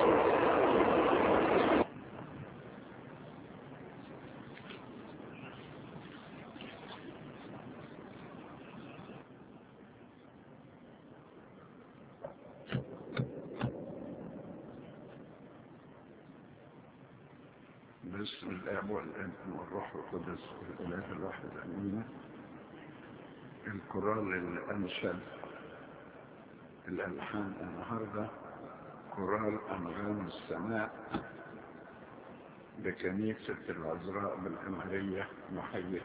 باسم الاب والابن والروح القدس الاله الواحد امين الكورال اللي انشد الالحان النهارده كورال انغام السماء بكنيسه العذراء بالامريه محيه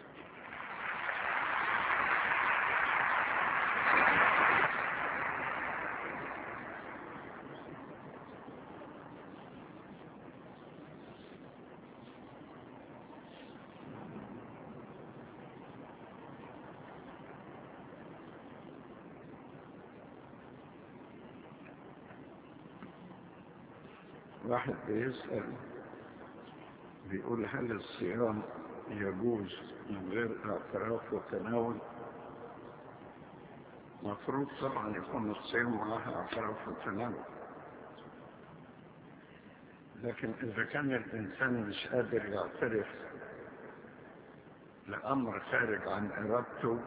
واحد بيسأل بيقول هل الصيام يجوز من غير اعتراف وتناول مفروض طبعا يكون الصيام معها اعتراف وتناول لكن إذا كان الإنسان مش قادر يعترف لأمر خارج عن إرادته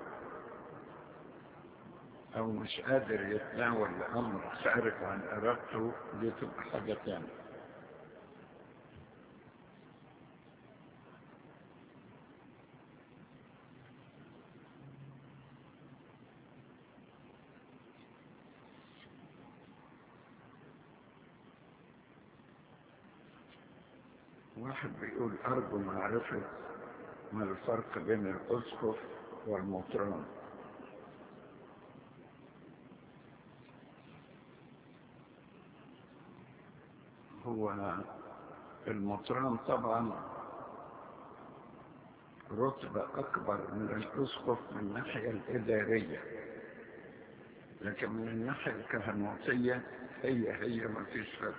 أو مش قادر يتناول لأمر خارج عن إرادته دي تبقى حاجة تانية واحد بيقول أرجو معرفة ما الفرق بين الأسقف والمطران هو المطران طبعا رتبة أكبر من الأسقف من الناحية الإدارية لكن من الناحية الكهنوتية هي هي ما فيش فرق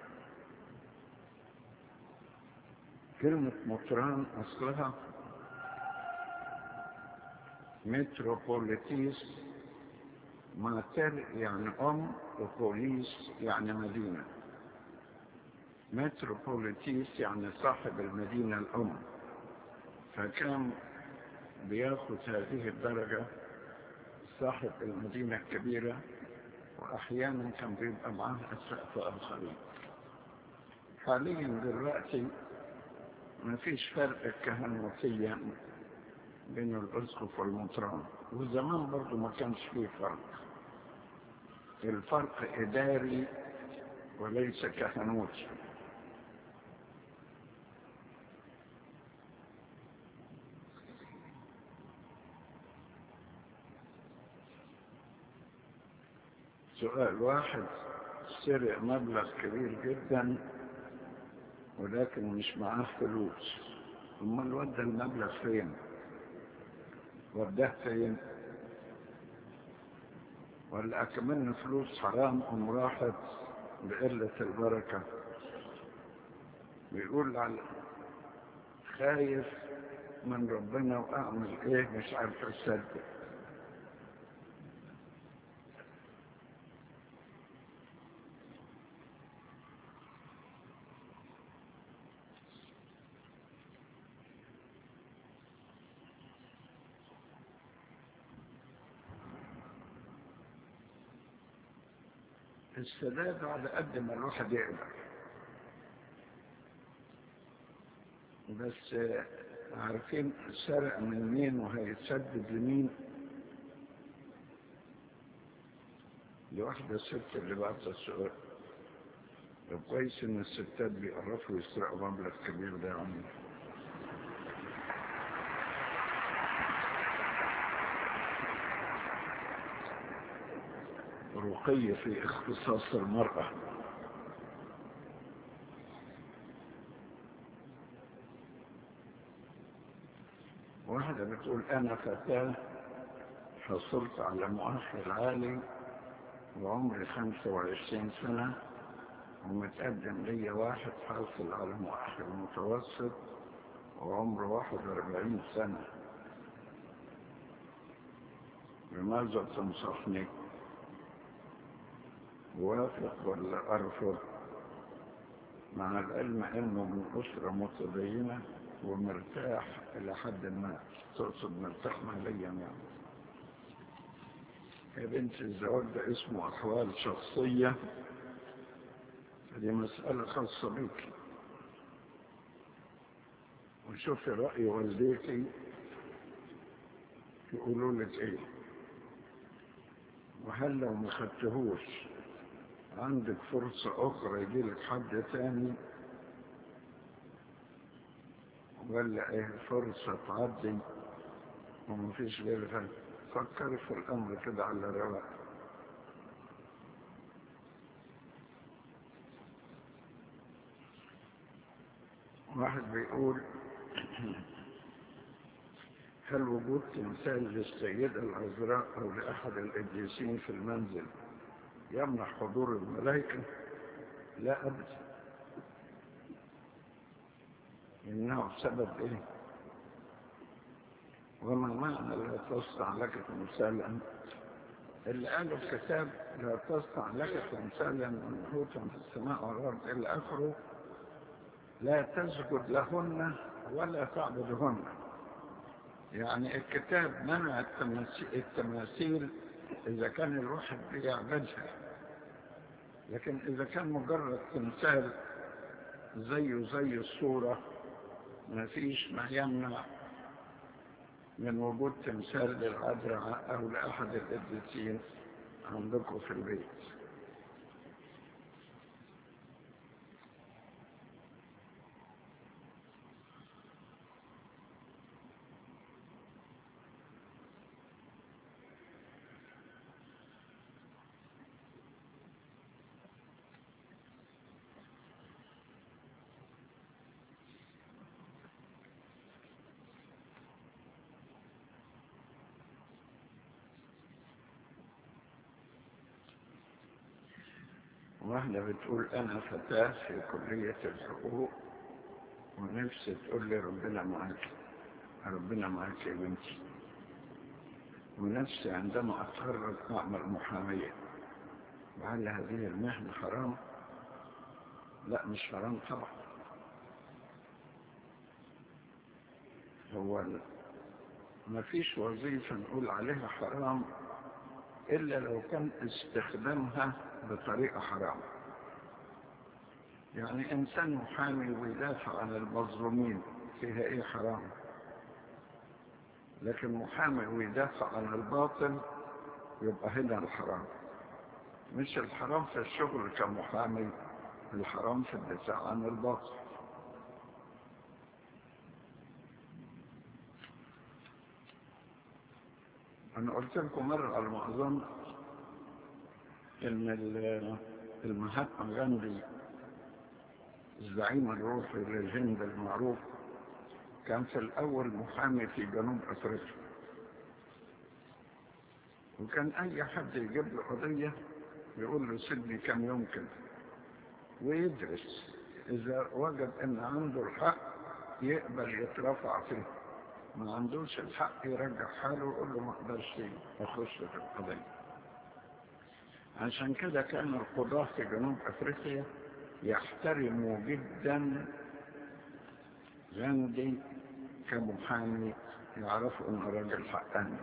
كلمة مطران أصلها متروبوليتيس ماتر يعني أم وبوليس يعني مدينة متروبوليتيس يعني صاحب المدينة الأم فكان بياخد هذه الدرجة صاحب المدينة الكبيرة وأحيانا كان بيبقى معاه أسقف آخرين حاليا دلوقتي ما فيش فرق كهنوتيا بين الأسقف والمطران وزمان برضو ما كانش فيه فرق الفرق إداري وليس كهنوتي سؤال واحد سرق مبلغ كبير جدا ولكن مش معاه فلوس امال ودى المبلغ فين وداه فين ولا اكملنا فلوس حرام ام راحت بقلة البركة بيقول على خايف من ربنا واعمل ايه مش عارف اصدق السداد على قد ما الواحد يقدر بس عارفين سرق من مين وهيتسدد لمين لواحدة ست اللي بعت السؤال طب كويس ان الستات بيقرفوا يسرقوا مبلغ كبير ده يا عمي رقي في اختصاص المرأة واحدة بتقول أنا فتاة حصلت على مؤهل عالي وعمري خمسة وعشرين سنة ومتقدم لي واحد حاصل على مؤهل متوسط وعمره واحد واربعين سنة بماذا تنصحني؟ وافق ولا أرفض مع العلم انه من اسرة متدينة ومرتاح الى حد ما تقصد مرتاح ماليا يعني يا بنت الزواج ده اسمه احوال شخصية دي مسألة خاصة بيك وشوفي رأي والديكي يقولوا لك ايه وهل لو ما خدتهوش عندك فرصة أخرى يجيلك حد تاني ولا ايه فرصة تعدي ومفيش غيرها فكر في الأمر كده على رواق واحد بيقول هل وجود تمثال للسيدة العذراء أو لأحد القديسين في المنزل يمنح حضور الملائكة لا أبدا إنه بسبب إيه وما معنى لا تصنع لك تمثالا اللي قالوا الكتاب لا تصنع لك تمثالا منحوتا في السماء والأرض إلى آخره لا تسجد لهن ولا تعبدهن يعني الكتاب منع التماثيل إذا كان الواحد بيعبدها لكن إذا كان مجرد تمثال زيه زي الصورة ما فيش ما يمنع من وجود تمثال للعذراء أو لأحد القديسين عندكم في البيت واحدة بتقول أنا فتاة في كلية الحقوق ونفسي تقول لي ربنا معاك ربنا معاك يا بنتي ونفسي عندما أتخرج أعمل محامية وهل هذه المهنة حرام؟ لا مش حرام طبعا هو ما فيش وظيفة نقول عليها حرام إلا لو كان استخدامها بطريقة حرام يعني إنسان محامي ويدافع عن المظلومين فيها إيه حرام لكن محامي ويدافع عن الباطل يبقى هنا الحرام مش الحرام في الشغل كمحامي الحرام في الدفاع عن الباطل أنا قلت لكم مرة على ما أظن إن المهاتما غاندي الزعيم الروحي للهند المعروف كان في الأول محامي في جنوب أفريقيا وكان أي حد يجيب له قضية يقول له سيبني كم يوم كده ويدرس إذا وجد إن عنده الحق يقبل يترفع فيه ما عندوش الحق يرجع حاله ويقول له ما اقدرش اخش في القضيه عشان كده كان القضاة في جنوب افريقيا يحترموا جدا غاندي كمحامي يعرفوا انه راجل حقاني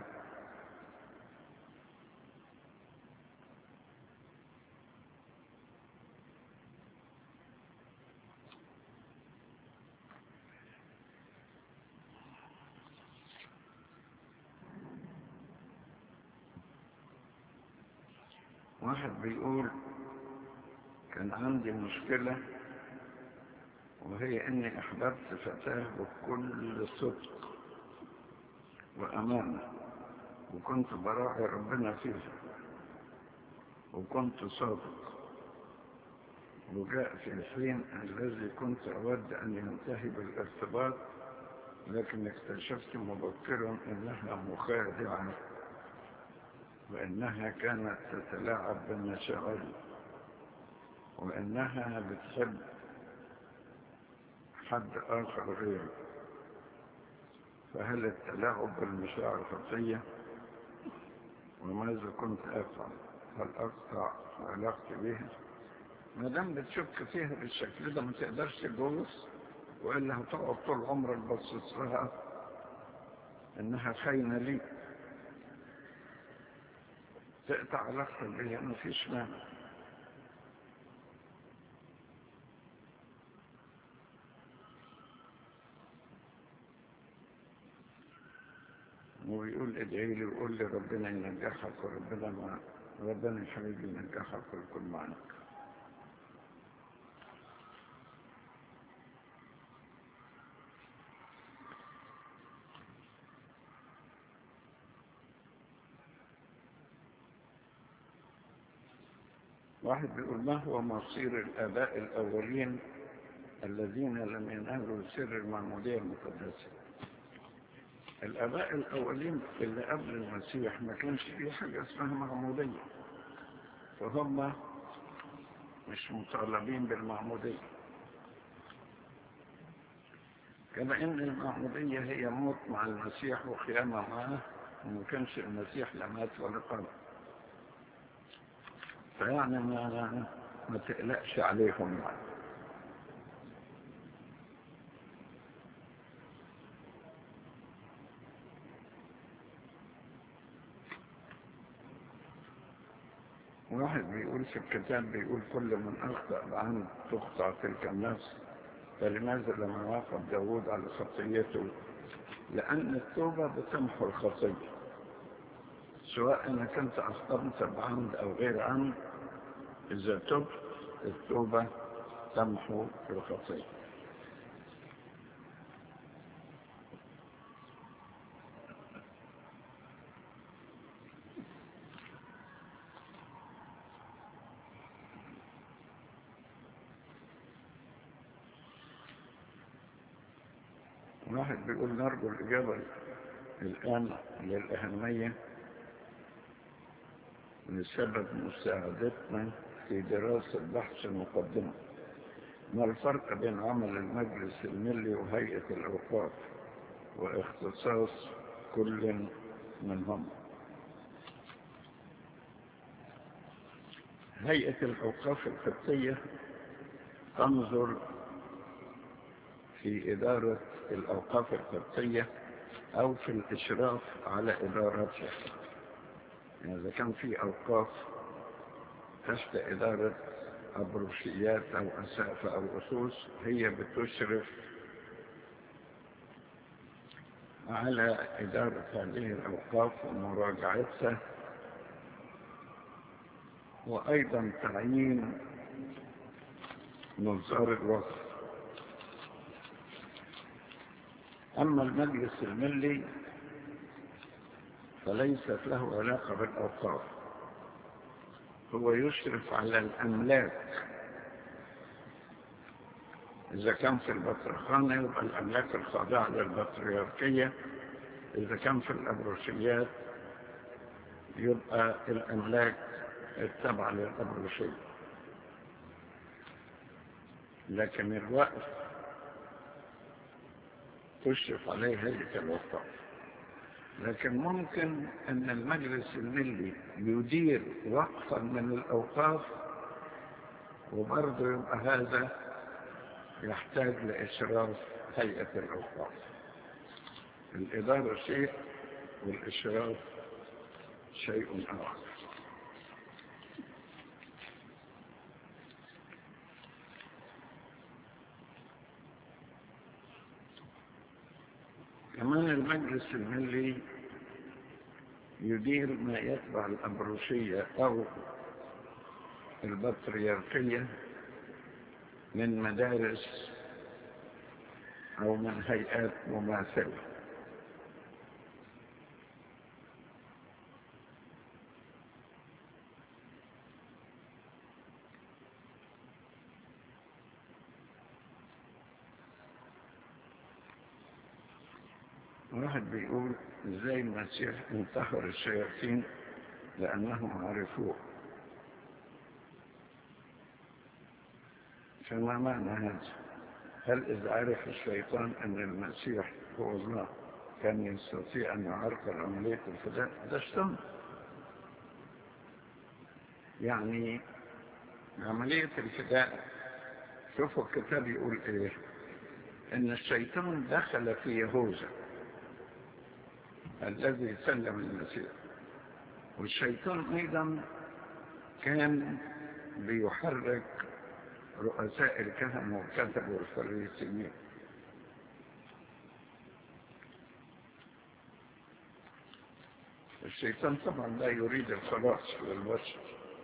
واحد بيقول كان عندي مشكلة وهي اني احببت فتاة بكل صدق وامانة وكنت براعي ربنا فيها وكنت صادق وجاء في الحين الذي كنت اود ان ينتهي بالارتباط لكن اكتشفت مبكرا انها مخادعة وإنها كانت تتلاعب بالمشاعر وإنها بتحب حد آخر غيره فهل التلاعب بالمشاعر خطية وماذا كنت أفعل هل أقطع علاقتي بها ما دام بتشك فيها بالشكل ده ما تقدرش تتجوز والا هتقعد طول عمرك باصص لها انها خاينه ليك تقطع علاقتك بيها ما فيش مانع ويقول ادعي لي وقول لي ربنا ينجحك وربنا ما ربنا يا حبيبي ينجحك ويكون معك واحد بيقول ما هو مصير الآباء الأولين الذين لم ينالوا سر المعمودية المقدسة الآباء الأولين اللي قبل المسيح ما كانش فيه حاجة اسمها معمودية فهم مش مطالبين بالمعمودية كما ان المعمودية هي موت مع المسيح وقيامة معه وما كانش المسيح لا مات ولا قام فيعني ما, ما تقلقش عليهم يعني. واحد بيقول في الكتاب بيقول كل من أخطأ بعمد تقطع تلك النفس فلماذا لم يعاقب داود على خطيته لأن التوبة بتمحو الخطية سواء انك انت اخطأت بعمد او غير عمد اذا تبت التوبة تمحو الخطية واحد بيقول نرجو الإجابة الآن للأهمية لسبب مساعدتنا في دراسة بحث المقدمة ما الفرق بين عمل المجلس الملي وهيئة الأوقاف واختصاص كل منهم هيئة الأوقاف القبطية تنظر في إدارة الأوقاف القبطية أو في الإشراف على إدارتها يعني إذا كان في أوقاف تحت إدارة أبروشيات أو أسافة أو أسوس هي بتشرف على إدارة هذه الأوقاف ومراجعتها وأيضا تعيين نظار الوقف أما المجلس الملي فليست له علاقة بالأوقاف هو يشرف على الأملاك إذا كان في البطرخانة يبقى الأملاك الخاضعة للبطريركية إذا كان في الأبروشيات يبقى الأملاك التابعة للأبروشية لكن الوقف تشرف عليه هيئة الوقف لكن ممكن أن المجلس الملي يدير وقفا من الأوقاف وبرضه يبقى هذا يحتاج لإشراف هيئة الأوقاف الإدارة شيء والإشراف شيء آخر كمان المجلس الملي يدير ما يتبع الأبروشية أو البطريركية من مدارس أو من هيئات مماثلة واحد بيقول ازاي المسيح انتحر الشياطين لأنهم عرفوه فما معنى هذا هل إذا عرف الشيطان أن المسيح هو الله كان يستطيع أن يعرقل عملية الفداء ده اشتم يعني عملية الفداء شوفوا الكتاب يقول ايه ان الشيطان دخل في يهوذا الذي سلم المسيح والشيطان ايضا كان بيحرك رؤساء الكهنة والكتب والفريسيين الشيطان طبعا لا يريد الخلاص للبشر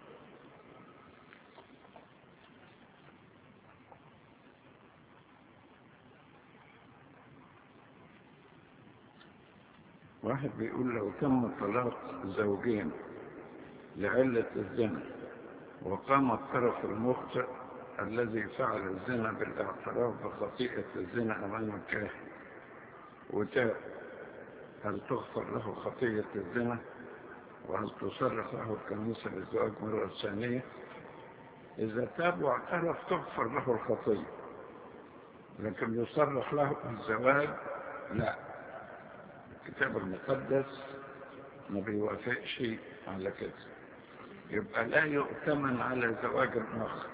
واحد بيقول لو تم طلاق زوجين لعلة الزنا وقام الطرف المخطئ الذي فعل الزنا بالاعتراف بخطيئة الزنا أمام الكاهن وتاب هل تغفر له خطية الزنا وهل تصرح له الكنيسة للزواج مرة ثانية إذا تاب واعترف تغفر له الخطية لكن يصرح له الزواج لا الكتاب المقدس ما بيوافقش على كده يبقى لا يؤتمن على زواج آخر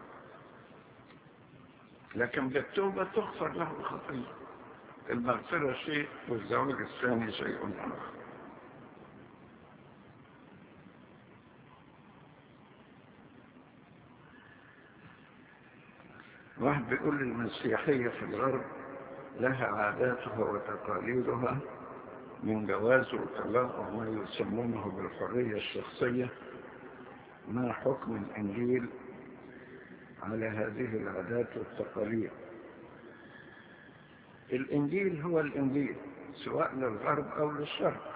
لكن بالتوبة تغفر له الخطية المغفرة شيء والزواج الثاني شيء آخر واحد بيقول المسيحية في الغرب لها عاداتها وتقاليدها من جواز وطلاق وما يسمونه بالحرية الشخصية ما حكم الإنجيل على هذه العادات والتقاليد الإنجيل هو الإنجيل سواء للغرب أو للشرق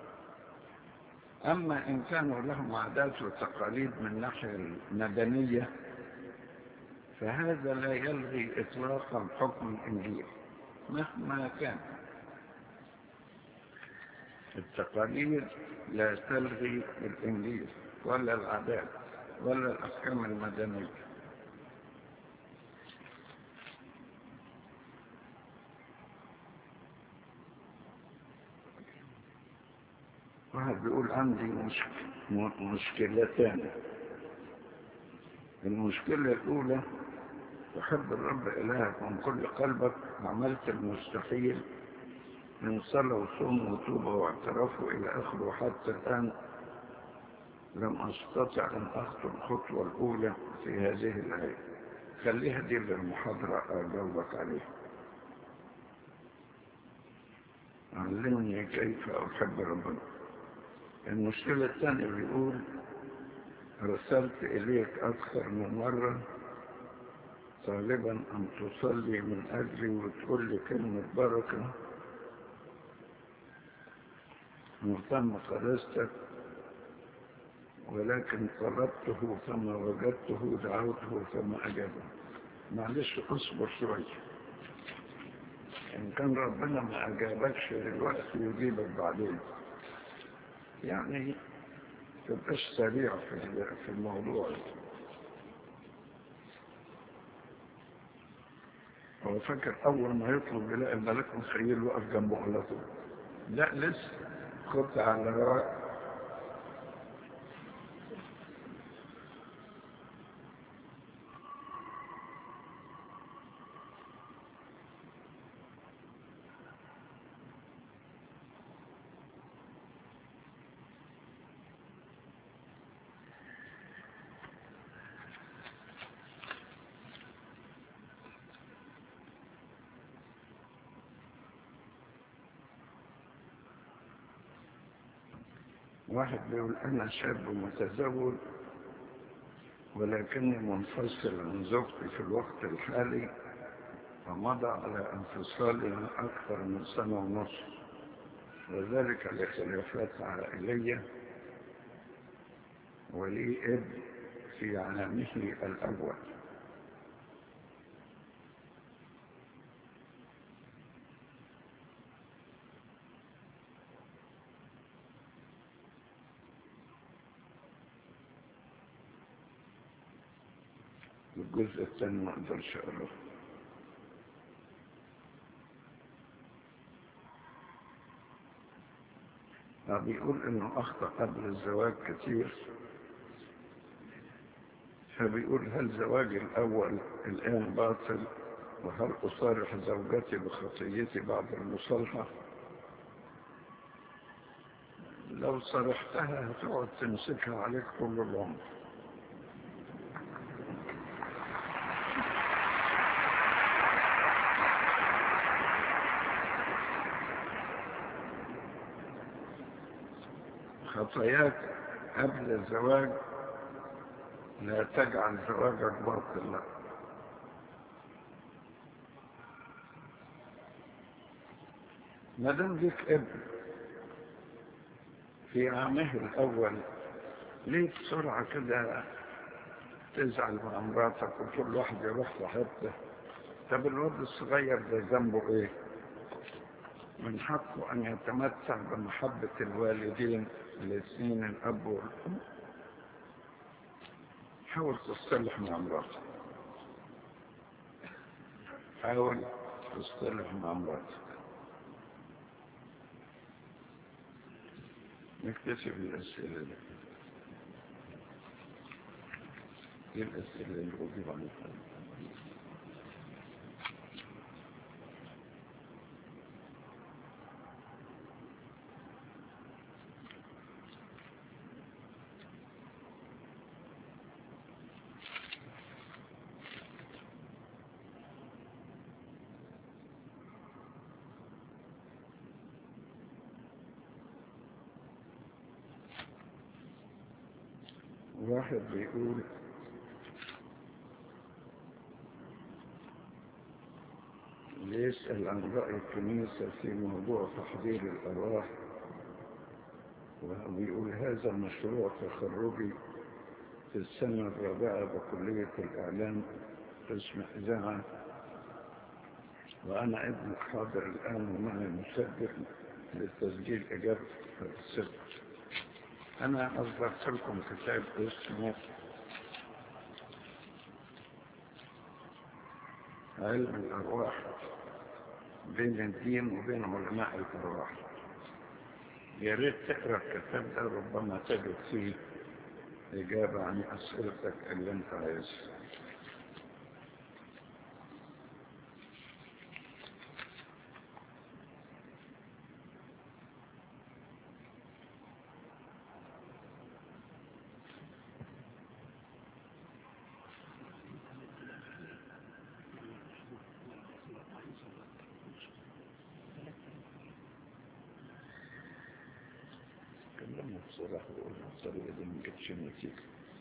أما إن كانوا لهم عادات وتقاليد من الناحية المدنية فهذا لا يلغي إطلاقا حكم الإنجيل مهما كان التقاليد لا تلغي الإنجيل ولا العادات ولا الأحكام المدنية واحد بيقول عندي مش... مشكلتان المشكلة الأولى تحب الرب إلهك من كل قلبك عملت المستحيل من صلاة وصوم وتوبة واعتراف إلى آخره حتى الآن لم أستطع أن أخطو الخطوة الأولى في هذه الآية خليها دي للمحاضرة أجاوبك عليها علمني كيف أحب ربنا المشكلة الثانية بيقول رسلت إليك أكثر من مرة طالبا أن تصلي من أجلي وتقول لي كلمة بركة مهتم قدستك ولكن طلبته فما وجدته دعوته فما أجابه معلش اصبر شوية إن كان ربنا ما أجابكش دلوقتي يجيبك بعدين يعني تبقاش سريع في في الموضوع هو فاكر أول ما يطلب يلاقي الملك مخيل وقف جنبه على طول لا لسه خد على رأي واحد بيقول أنا شاب متزوج ولكني منفصل عن زوجتي في الوقت الحالي ومضى على انفصالنا أكثر من سنة ونص وذلك لخلافات عائلية ولي ابن في عامه الأول الجزء الثاني ما اقدرش اقراه بيقول انه اخطا قبل الزواج كتير فبيقول هل زواجي الأول الآن باطل وهل أصارح زوجتي بخطيتي بعد المصالحة لو صرحتها هتقعد تمسكها عليك طول العمر خطاياك قبل الزواج لا تجعل زواجك باطلا ما دام ليك ابن في عامه الاول ليه بسرعه كده تزعل مع مراتك وكل واحد يروح في حته طب الواد الصغير ده ذنبه ايه من حقه ان يتمتع بمحبه الوالدين الاثنين الاب والام حاول تصطلح مع مراتك حاول تصطلح مع مراتك نكتفي بالأسئلة دي ايه الأسئلة اللي أجيب عنها واحد بيقول بيسأل عن رأي الكنيسة في موضوع تحضير الأرواح وبيقول هذا مشروع تخرجي في السنة الرابعة بكلية الإعلام قسم إذاعة وأنا ابن حاضر الآن ومعي مسجل لتسجيل إجابة السر أنا أصدرت لكم كتاب اسمه علم الأرواح بين الدين وبين علماء الأرواح يا ريت تقرأ الكتاب ده ربما تجد فيه إجابة عن أسئلتك اللي أنت عايزها كلمه بصراحة وقول له الطريقة دي ما جتش النتيجة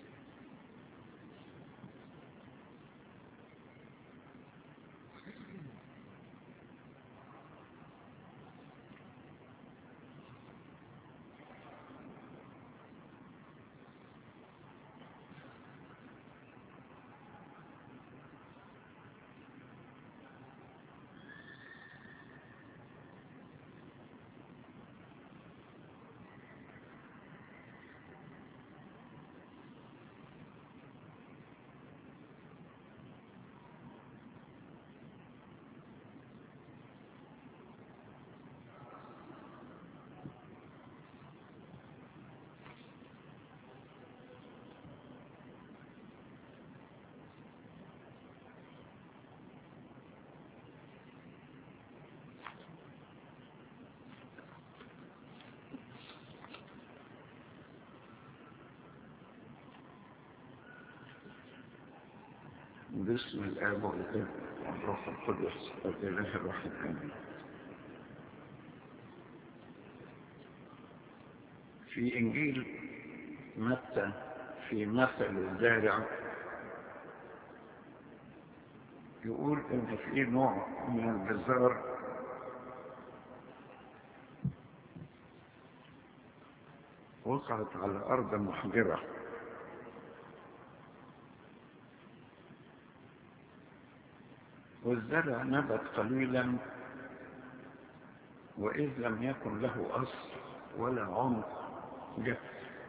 باسم الآب والابن والروح القدس الإله الواحد آمين في إنجيل متى في مثل الزارع يقول إن في نوع من البزار وقعت على أرض محجرة والزرع نبت قليلا وإذ لم يكن له أصل ولا عمق جف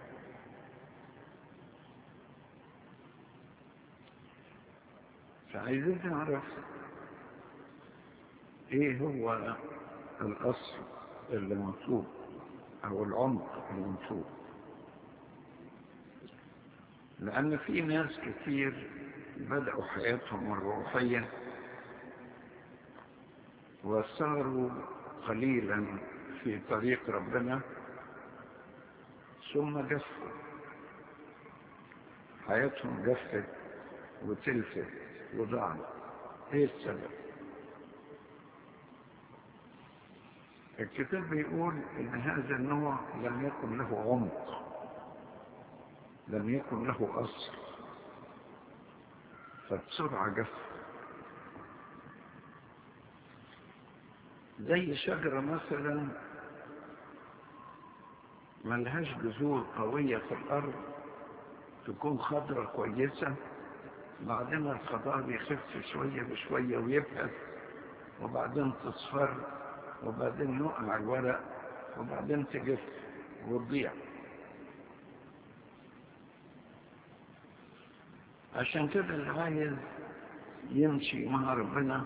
فعايزين نعرف ايه هو الأصل اللي مطلوب أو العمق المطلوب لأن في ناس كتير بدأوا حياتهم الروحية وصاروا قليلا في طريق ربنا ثم جفوا حياتهم جفت وتلفت وضاعت ايه السبب الكتاب بيقول ان هذا النوع لم يكن له عمق لم يكن له اصل فبسرعة جف زي شجرة مثلا ملهاش جذور قوية في الأرض تكون خضرة كويسة بعدين الخضار يخف شوية بشوية ويبهت وبعدين تصفر وبعدين يقع الورق وبعدين تجف وتضيع عشان كده اللي عايز يمشي مع ربنا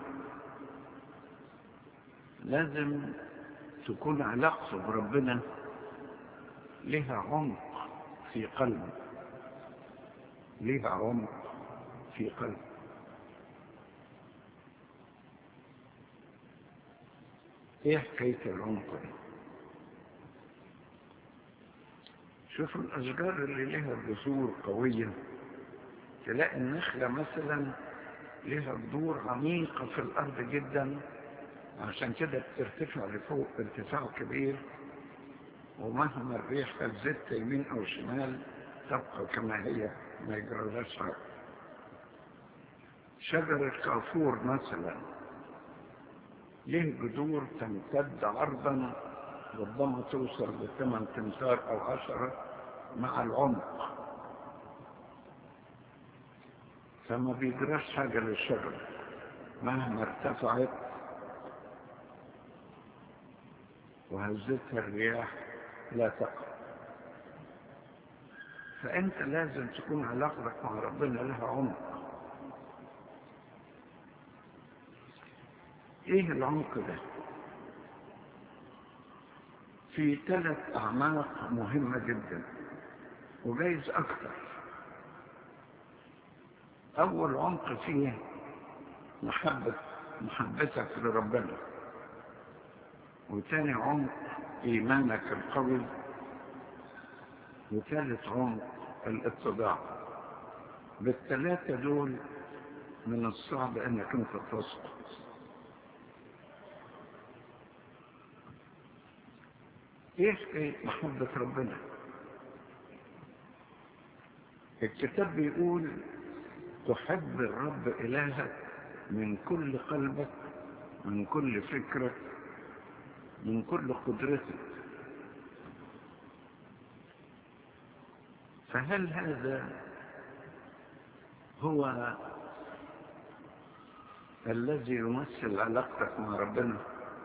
لازم تكون علاقته بربنا لها عمق في قلبه لها عمق في قلبه ايه حكاية العمق دي شوفوا الاشجار اللي لها جذور قوية تلاقي النخلة مثلا لها جذور عميقة في الارض جدا عشان كده بترتفع لفوق ارتفاع كبير ومهما الريح هزت يمين او شمال تبقى كما هي ما يجرالهاش حاجه شجر الكافور مثلا له جذور تمتد عرضا ربما توصل لثمان تمتار او عشرة مع العمق فما بيجراش حاجة للشجر مهما ارتفعت وهزتها الرياح لا تقع فأنت لازم تكون علاقتك مع ربنا لها عمق ايه العمق ده في ثلاث اعماق مهمة جدا وجايز اكتر اول عمق فيه محبة محبتك لربنا وتاني عمق ايمانك القوي وثالث عمق الاتضاع بالثلاثة دول من الصعب انك انت تسقط ايه حكاية محبة ربنا الكتاب بيقول تحب الرب إلهك من كل قلبك من كل فكرك من كل قدرتك فهل هذا هو الذي يمثل علاقتك مع ربنا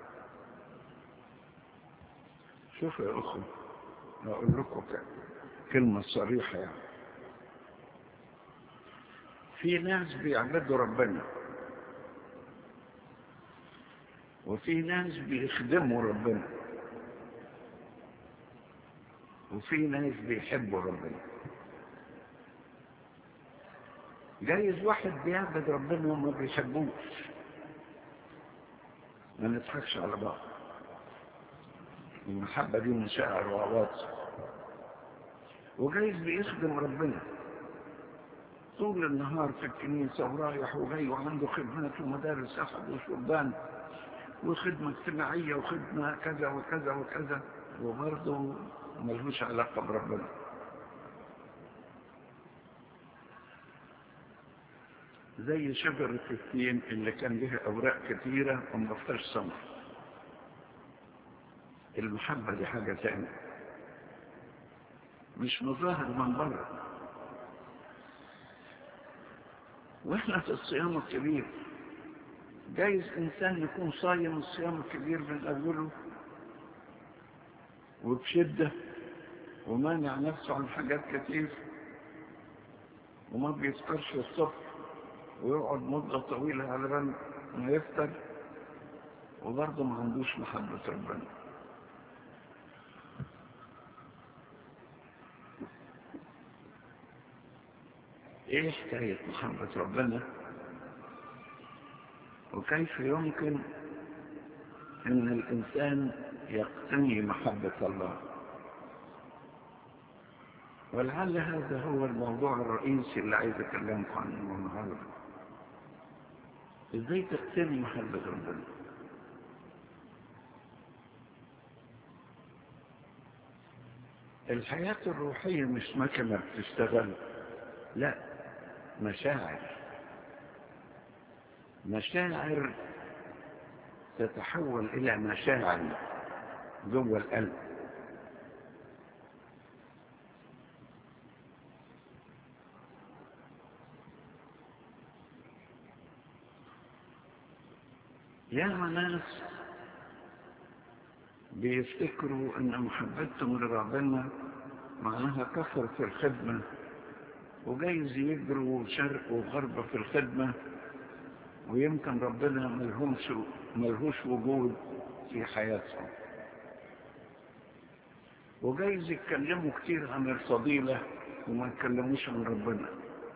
شوفوا يا أخو أقول لكم كلمة صريحة يعني في ناس بيعبدوا ربنا وفي ناس بيخدموا ربنا وفي ناس بيحبوا ربنا جايز واحد بيعبد ربنا وما بيحبوش ما نضحكش على بعض المحبة دي مشاعر وعواطف وجايز بيخدم ربنا طول النهار في الكنيسة ورايح وجاي وعنده خدمات ومدارس أحد وشربان وخدمة اجتماعية وخدمة كذا وكذا وكذا وبرضه ملهوش علاقة بربنا زي شجرة التين اللي كان لها أوراق كثيرة وما فيهاش ثمر المحبة دي حاجة تانية مش مظاهر من بره واحنا في الصيام الكبير جايز انسان يكون صايم الصيام الكبير من اوله وبشدة ومانع نفسه عن حاجات كتير وما بيفطرش الصبح ويقعد مدة طويلة على بال ما يفطر وبرضه ما عندوش محبة ربنا ايه حكاية محبة ربنا وكيف يمكن ان الانسان يقتني محبة الله ولعل هذا هو الموضوع الرئيسي اللي عايز اكلمكم عنه النهارده ازاي تقتني محبة ربنا الحياة الروحية مش مكنة بتشتغل لا مشاعر مشاعر تتحول إلى مشاعر جوه القلب يا ناس بيفتكروا ان محبتهم لربنا معناها كثرة الخدمة وجايز يجروا شرق وغرب في الخدمة ويمكن ربنا ملهمش ملهوش وجود في حياتهم وجايز يتكلموا كتير عن الفضيلة وما يتكلموش عن ربنا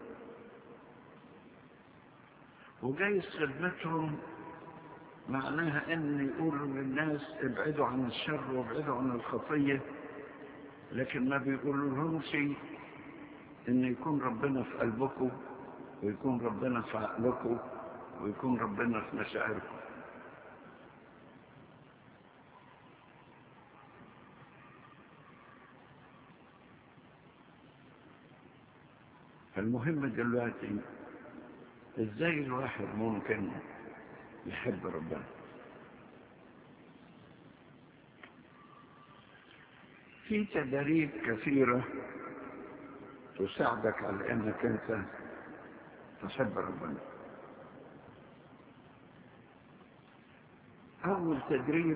وجايز خدمتهم معناها ان يقولوا للناس ابعدوا عن الشر وابعدوا عن الخطية لكن ما بيقولوا لهم شيء ان يكون ربنا في قلبكم ويكون ربنا في عقلكم ويكون ربنا في مشاعركم المهم دلوقتي ازاي الواحد ممكن يحب ربنا في تدريب كثيرة تساعدك على انك انت تحب ربنا اول تدريب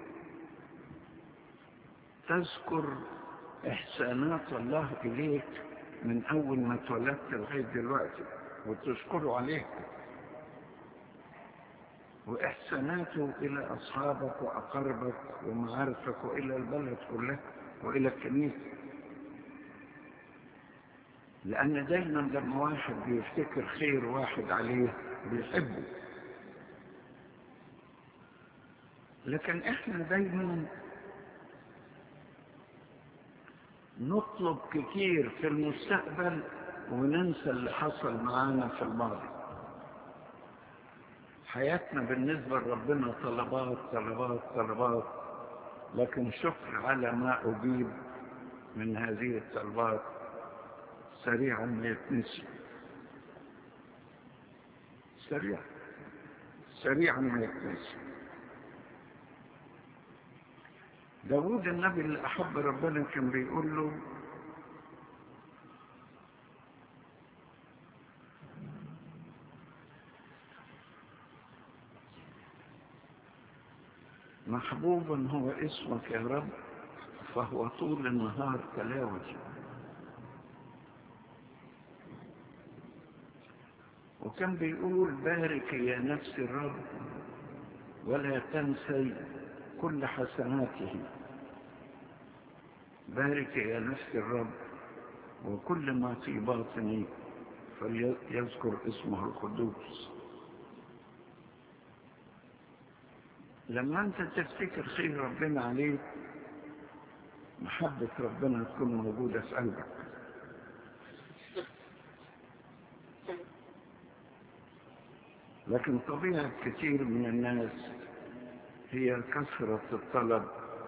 تذكر احسانات الله اليك من اول ما اتولدت لغايه دلوقتي وتشكره عليك وإحساناته إلى أصحابك وأقربك ومعارفك وإلى البلد كلها وإلى الكنيسة لأن دايما لما واحد بيفتكر خير واحد عليه بيحبه لكن احنا دايما نطلب كتير في المستقبل وننسى اللي حصل معانا في الماضي حياتنا بالنسبة لربنا طلبات طلبات طلبات لكن شكر على ما أجيب من هذه الطلبات سريعا ما يتنسي سريعا سريعا ما يتنسي داود النبي اللي أحب ربنا كان بيقول له محبوب هو اسمك يا رب فهو طول النهار تلاوتي وكان بيقول بارك يا نفس الرب ولا تنسي كل حسناته بارك يا نفس الرب وكل ما في باطني فليذكر اسمه القدوس لما انت تفتكر خير ربنا عليك محبة ربنا تكون موجودة في قلبك لكن طبيعة كثير من الناس هي كثرة الطلب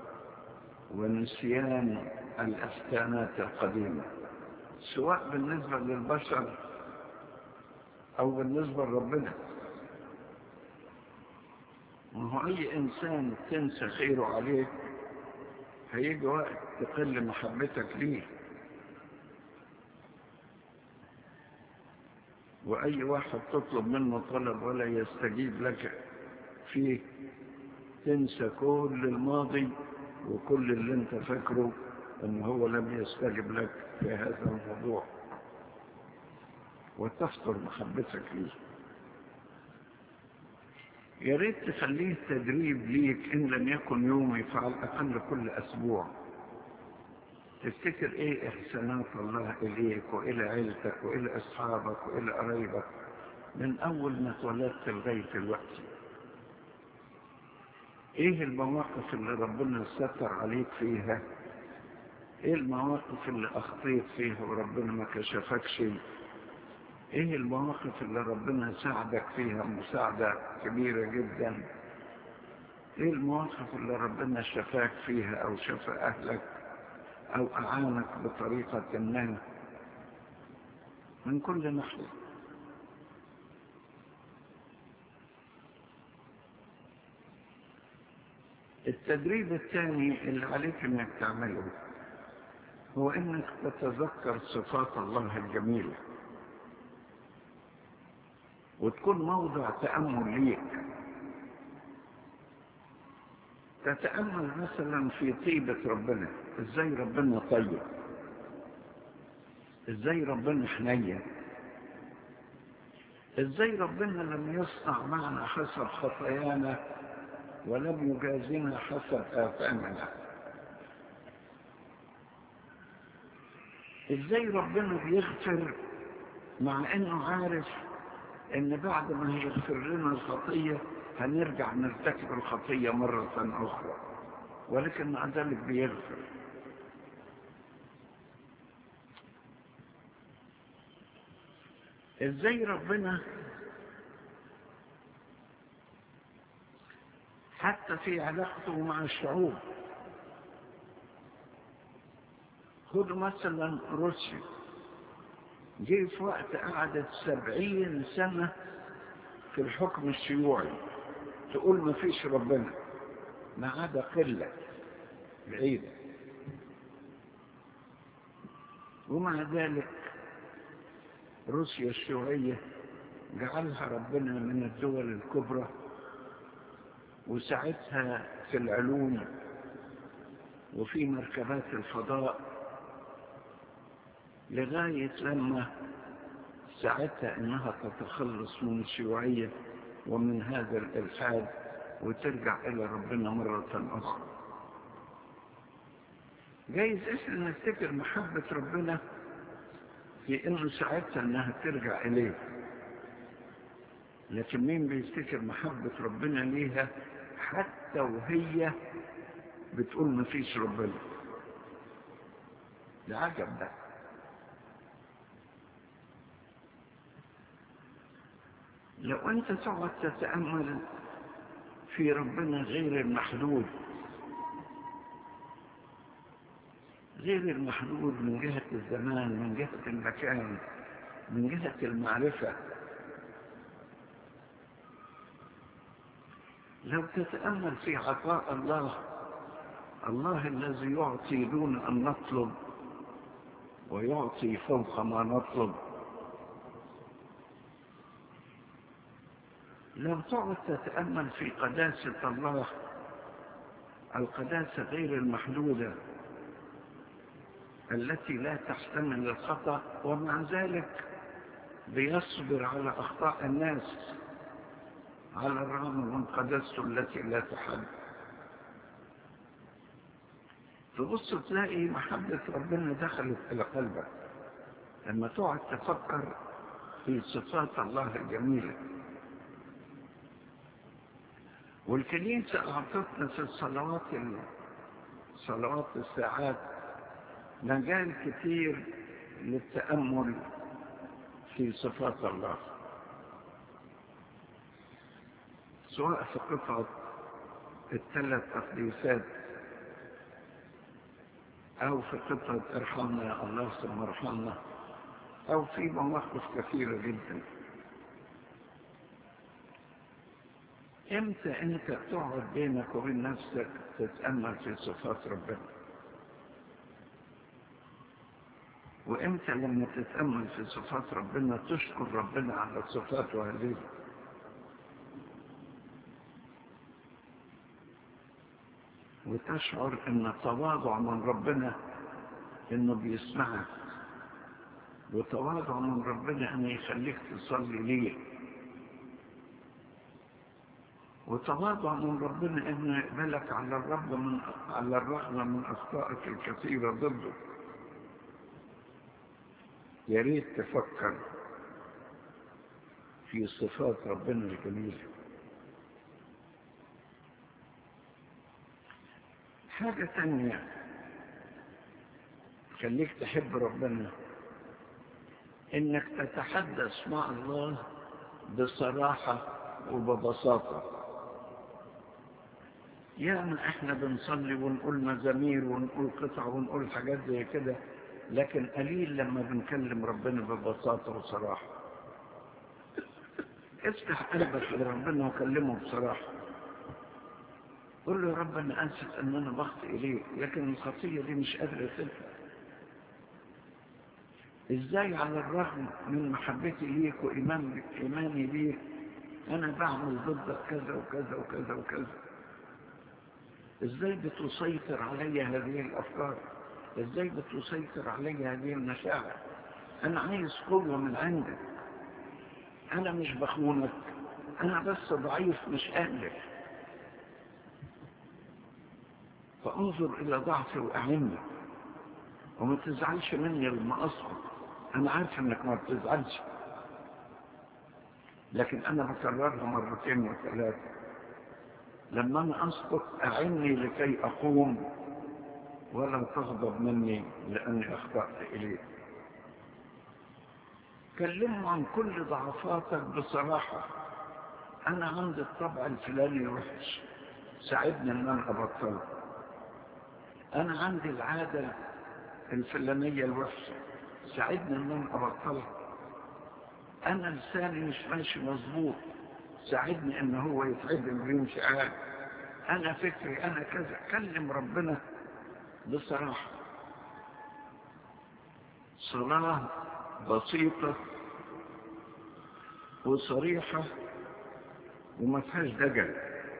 ونسيان الأفتانات القديمة سواء بالنسبة للبشر أو بالنسبة لربنا ما هو أي إنسان تنسى خيره عليك هيجي وقت تقل محبتك ليه وأي واحد تطلب منه طلب ولا يستجيب لك فيه تنسى كل الماضي وكل اللي انت فاكره ان هو لم يستجب لك في هذا الموضوع وتفطر محبتك ليه يا ريت تخليه تدريب ليك ان لم يكن يومي فعلى الاقل كل اسبوع تفتكر ايه احسانات الله اليك والى عيلتك والى اصحابك والى قرايبك من اول ما اتولدت لغايه دلوقتي ايه المواقف اللي ربنا ستر عليك فيها ايه المواقف اللي اخطيت فيها وربنا ما كشفكش ايه المواقف اللي ربنا ساعدك فيها مساعدة كبيرة جدا ايه المواقف اللي ربنا شفاك فيها او شفى اهلك او اعانك بطريقة ما من كل ناحية التدريب الثاني اللي عليك انك تعمله هو انك تتذكر صفات الله الجميله وتكون موضع تأمل ليك تتأمل مثلا في طيبة ربنا ازاي ربنا طيب ازاي ربنا حنين ازاي ربنا لم يصنع معنا حسب خطايانا ولم يجازنا حسب آثامنا ازاي ربنا بيغفر مع انه عارف ان بعد ما يغفر لنا الخطية هنرجع نرتكب الخطية مرة أخرى ولكن مع ذلك بيغفر ازاي ربنا حتى في علاقته مع الشعوب خذوا مثلا روسيا جه في وقت قعدت سبعين سنة في الحكم الشيوعي تقول ما فيش ربنا ما عدا قلة بعيدة ومع ذلك روسيا الشيوعية جعلها ربنا من الدول الكبرى وساعتها في العلوم وفي مركبات الفضاء لغاية لما ساعتها انها تتخلص من الشيوعية ومن هذا الالحاد وترجع الى ربنا مرة اخرى جايز احنا نفتكر محبة ربنا في انه ساعتها انها ترجع اليه لكن مين بيفتكر محبة ربنا ليها حتى وهي بتقول ما فيش ربنا ده عجب ده لو أنت تقعد تتأمل في ربنا غير المحدود غير المحدود من جهة الزمان من جهة المكان من جهة المعرفة لو تتأمل في عطاء الله الله الذي يعطي دون أن نطلب ويعطي فوق ما نطلب لو تقعد تتأمل في قداسة الله القداسة غير المحدودة التي لا تحتمل الخطأ ومع ذلك بيصبر على أخطاء الناس على الرغم من قداسته التي لا تحد تبص تلاقي محبة ربنا دخلت إلى قلبك لما تقعد تفكر في صفات الله الجميلة والكنيسة أعطتنا في الصلوات صلوات الساعات مجال كثير للتأمل في صفات الله سواء في قطعة الثلاث تقديسات أو في قطعة ارحمنا يا الله ثم ارحمنا أو في مواقف كثيرة جدا امتى انت تقعد بينك وبين نفسك تتأمل في صفات ربنا وامتى لما تتأمل في صفات ربنا تشكر ربنا على صفاته هذه وتشعر ان تواضع من ربنا انه بيسمعك وتواضع من ربنا انه يخليك تصلي ليه وتواضع من ربنا انه يقبلك على الرغم من على الرغم من اخطائك الكثيره ضده يا ريت تفكر في صفات ربنا الجميلة حاجة تانية خليك تحب ربنا انك تتحدث مع الله بصراحة وببساطة يعني احنا بنصلي ونقول مزامير ونقول قطع ونقول حاجات زي كده لكن قليل لما بنكلم ربنا ببساطة وصراحة افتح قلبك لربنا وكلمه بصراحة قل له يا رب انا اسف ان انا بخطئ اليك لكن الخطية دي مش قادر اسيبها ازاي على الرغم من محبتي ليك وإيمان إيماني ليك أنا بعمل ضدك كذا وكذا وكذا وكذا ازاي بتسيطر علي هذه الأفكار ازاي بتسيطر علي هذه المشاعر أنا عايز قوة من عندك أنا مش بخونك أنا بس ضعيف مش قادر فانظر إلى ضعفي وأعني وما تزعلش مني لما أسقط أنا عارف إنك ما بتزعلش لكن أنا بكررها مرتين وثلاثة لما أنا أسقط أعني لكي أقوم ولا تغضب مني لأني أخطأت إليك كلمه عن كل ضعفاتك بصراحة أنا عندي الطبع الفلاني وحش ساعدني إن أنا أبطله أنا عندي العادة الفلانية الوحشة ساعدني إن أنا أبطلها أنا لساني مش ماشي مظبوط ساعدني إن هو يتعدل ويمشي عادي أنا فكري أنا كذا كلم ربنا بصراحة صلاة بسيطة وصريحة وما فيهاش دجل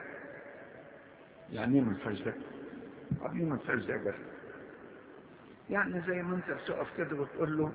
يعني ايه ما فيهاش دجل؟ يعني ما فيهاش دجل يعني زي ما انت بتقف كده وتقول له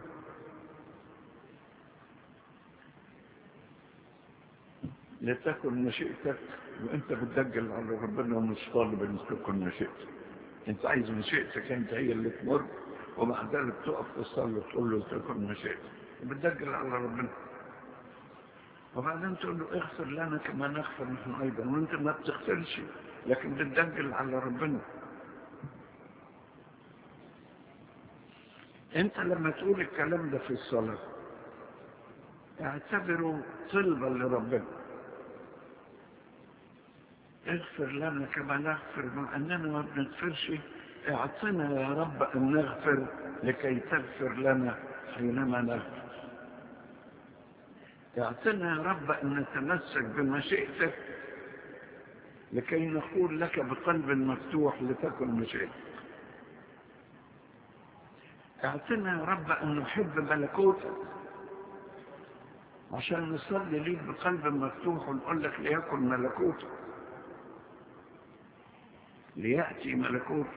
لتكن مشيئتك وانت بتدجل على ربنا ومش طالب ان تكن مشيئتك انت عايز مشيئتك انت هي اللي تمر ومع ذلك تقف تصلي وتقول له تكن مشيئتك وبتدجل على ربنا وبعدين تقول له اغفر لنا كما نغفر نحن ايضا وانت ما بتغفرش لكن بتدجل على ربنا انت لما تقول الكلام ده في الصلاة اعتبره طلبا لربنا اغفر لنا كما نغفر مع اننا ما بنغفرش اعطنا يا رب ان نغفر لكي تغفر لنا حينما نغفر اعطنا يا رب ان نتمسك بمشيئتك لكي نقول لك بقلب مفتوح لتكن مشيئتك اعطنا يا رب ان نحب ملكوتك عشان نصلي ليك بقلب مفتوح ونقول لك ليكن ملكوتك ليأتي ملكوتك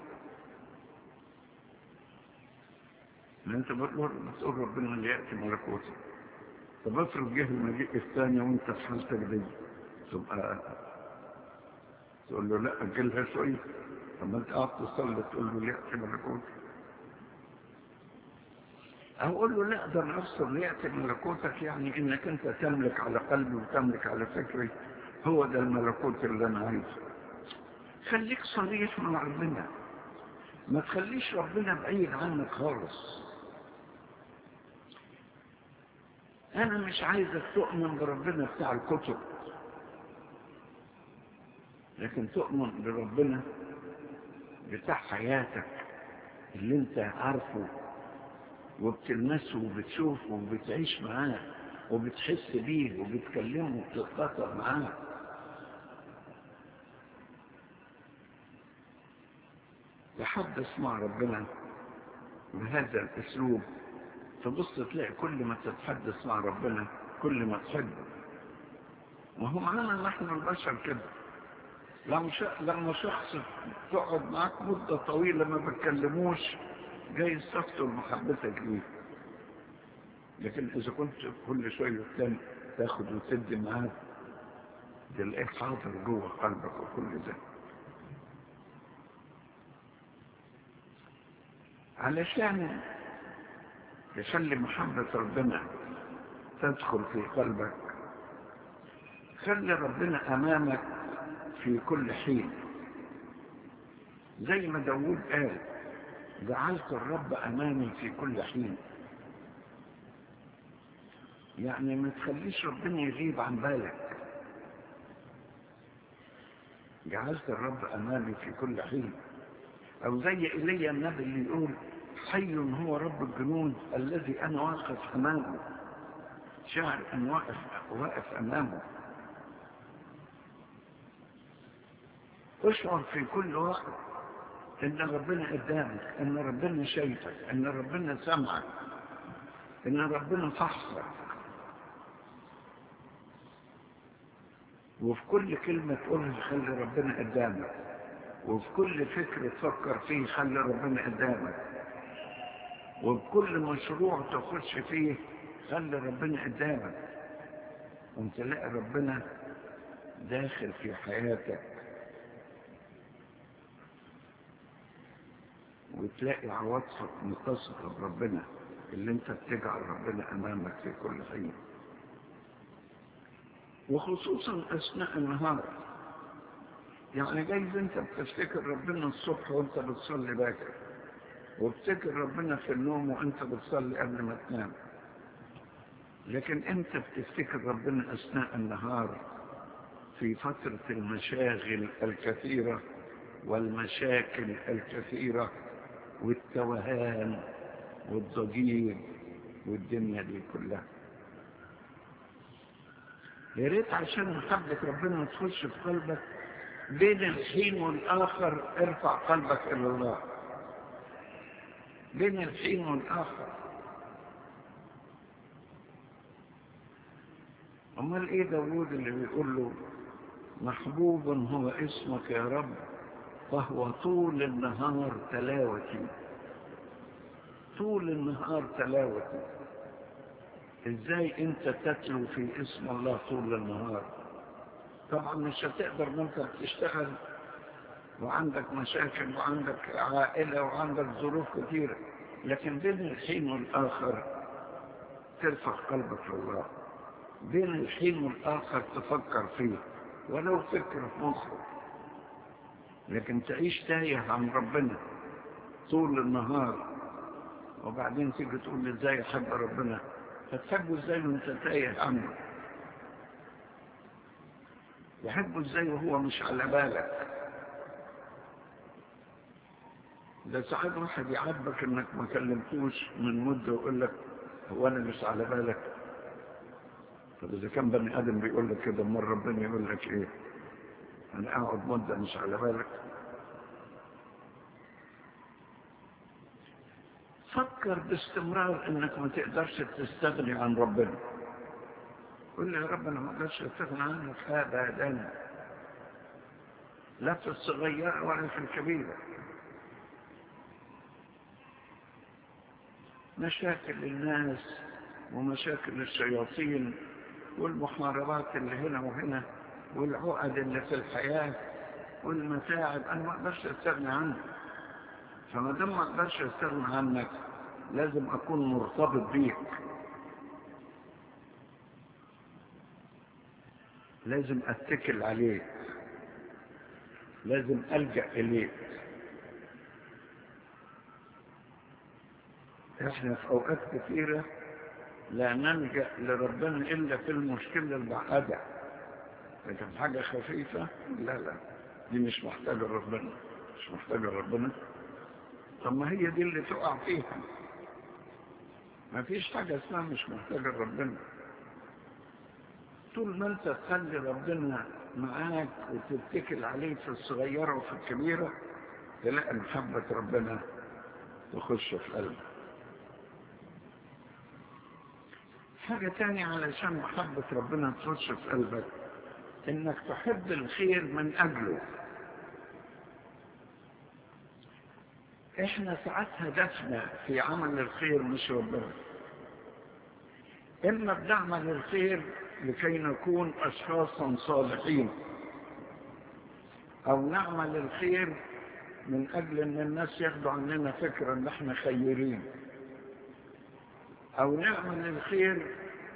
ما انت بتقول بتقول ربنا ليأتي ملكوتك طب افرض جه المجيء الثاني وانت في حالتك دي تبقى تقول له لا اجلها شويه طب ما انت قاعد تصلي تقول له ليأتي ملكوتك أو أقول له لا ده العصر يأتي ملكوتك يعني إنك أنت تملك على قلبي وتملك على فكري هو ده الملكوت اللي أنا عايزه خليك صريح مع ربنا ما تخليش ربنا بعيد عنك خالص أنا مش عايزك تؤمن بربنا بتاع الكتب لكن تؤمن بربنا بتاع حياتك اللي انت عارفه وبتلمسه وبتشوفه وبتعيش معاه وبتحس بيه وبتكلمه وبتتخاطب معاه تحدث مع ربنا بهذا الاسلوب تبص تلاقي كل ما تتحدث مع ربنا كل ما تحبه ما هو معانا نحن البشر كده لما لما شخص تقعد معاك مدة طويلة ما بتكلموش جاي تفطر محبتك ليه لكن اذا كنت كل شوية تاني تاخد وتدي معاه تلاقيه حاضر جوه قلبك وكل ده علشان تخلي محبة ربنا تدخل في قلبك خلي ربنا أمامك في كل حين زي ما داود قال جعلت الرب أمامي في كل حين يعني ما تخليش ربنا يغيب عن بالك جعلت الرب أمامي في كل حين أو زي إلي النبي اللي يقول حي هو رب الجنود الذي أنا واقف أمامه شعر أن واقف, واقف أمامه اشعر في كل وقت ان ربنا قدامك ان ربنا شايفك ان ربنا سمعك ان ربنا فحصك وفي كل كلمة تقولها خلي ربنا قدامك وفي كل فكر تفكر فيه خلي ربنا قدامك وبكل مشروع تخش فيه خلي ربنا قدامك وانت تلاقي ربنا داخل في حياتك وتلاقي عواطفك متصلة بربنا اللي انت بتجعل ربنا امامك في كل حين وخصوصا اثناء النهار يعني جايز انت بتفتكر ربنا الصبح وانت بتصلي باكر وبتفتكر ربنا في النوم وانت بتصلي قبل ما تنام لكن انت بتفتكر ربنا اثناء النهار في فترة المشاغل الكثيرة والمشاكل الكثيرة والتوهان والضجيج والدنيا دي كلها يا ريت عشان محبة ربنا تخش في قلبك بين الحين والآخر ارفع قلبك إلى الله بين الحين والآخر أمال إيه داوود اللي بيقول له محبوب هو اسمك يا رب فهو طول النهار تلاوتي طول النهار تلاوتي ازاي انت تتلو في اسم الله طول النهار طبعا مش هتقدر ما انت بتشتغل وعندك مشاكل وعندك عائلة وعندك ظروف كثيرة لكن بين الحين والآخر ترفع قلبك لله بين الحين والآخر تفكر فيه ولو فكرة في مخك لكن تعيش تايه عن ربنا طول النهار وبعدين تيجي تقول لي ازاي احب ربنا هتحبه ازاي وانت تايه عنه يحبه ازاي وهو مش على بالك ده ساعات واحد يعبك انك ما كلمتوش من مدة ويقول لك هو انا مش على بالك طب اذا كان بني ادم بيقول لك كده امال ربنا يقول لك ايه انا اقعد مدة مش على بالك فكر باستمرار انك ما تقدرش تستغني عن ربنا قل لي يا رب انا ما اقدرش استغنى عنك ابدا لا في الصغيرة ولا في الكبيرة مشاكل الناس ومشاكل الشياطين والمحاربات اللي هنا وهنا والعقد اللي في الحياة والمتاعب أنا ما أقدرش أستغنى عنك فما دام ما أقدرش أستغنى عنك لازم أكون مرتبط بيك لازم أتكل عليك لازم ألجأ إليك احنا في اوقات كثيرة لا نلجأ لربنا الا في المشكلة المعقدة لكن حاجة خفيفة لا لا دي مش محتاجة ربنا مش محتاجة ربنا طب ما هي دي اللي تقع فيها ما فيش حاجة اسمها مش محتاجة ربنا طول ما انت تخلي ربنا معاك وتتكل عليه في الصغيرة وفي الكبيرة تلاقي محبة ربنا تخش في قلبك حاجة تانية علشان محبة ربنا تخش في قلبك انك تحب الخير من اجله احنا ساعات هدفنا في عمل الخير مش ربنا اما بنعمل الخير لكي نكون اشخاصا صالحين او نعمل الخير من اجل ان الناس ياخدوا عننا فكرة ان احنا خيرين أو نعمل الخير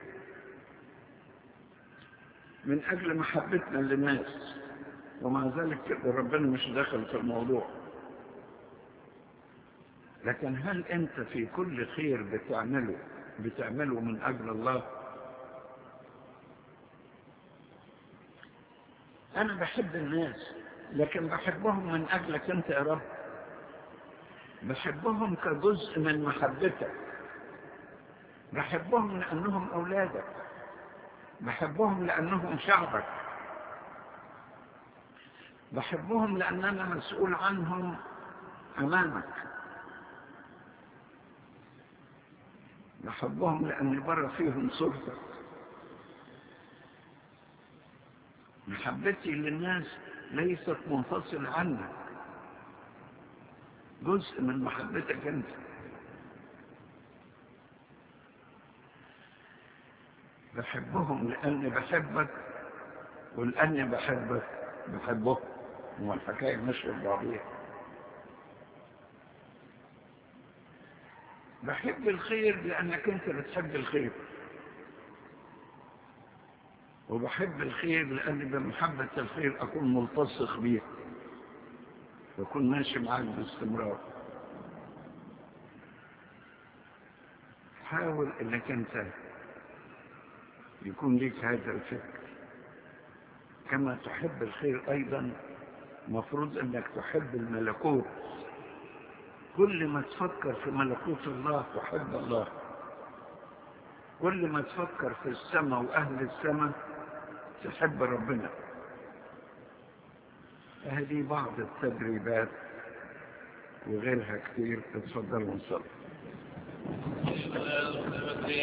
من أجل محبتنا للناس ومع ذلك كده ربنا مش داخل في الموضوع لكن هل أنت في كل خير بتعمله بتعمله من أجل الله أنا بحب الناس لكن بحبهم من أجلك أنت يا رب بحبهم كجزء من محبتك بحبهم لأنهم أولادك بحبهم لأنهم شعبك بحبهم لأن أنا مسؤول عنهم أمامك بحبهم لأني برى فيهم صورتك محبتي للناس ليست منفصلة عنك جزء من محبتك أنت بحبهم لأني بحبك ولأني بحبك بحبهم هو الحكاية مش بعضيها بحب الخير لأنك أنت بتحب الخير وبحب الخير لأني بمحبة الخير أكون ملتصق بيه وأكون ماشي معاك باستمرار حاول أنك أنت يكون لك هذا الفكر كما تحب الخير أيضا مفروض أنك تحب الملكوت كل ما تفكر في ملكوت الله تحب الله كل ما تفكر في السماء وأهل السماء تحب ربنا هذه بعض التدريبات وغيرها كتير اتفضلوا نصلي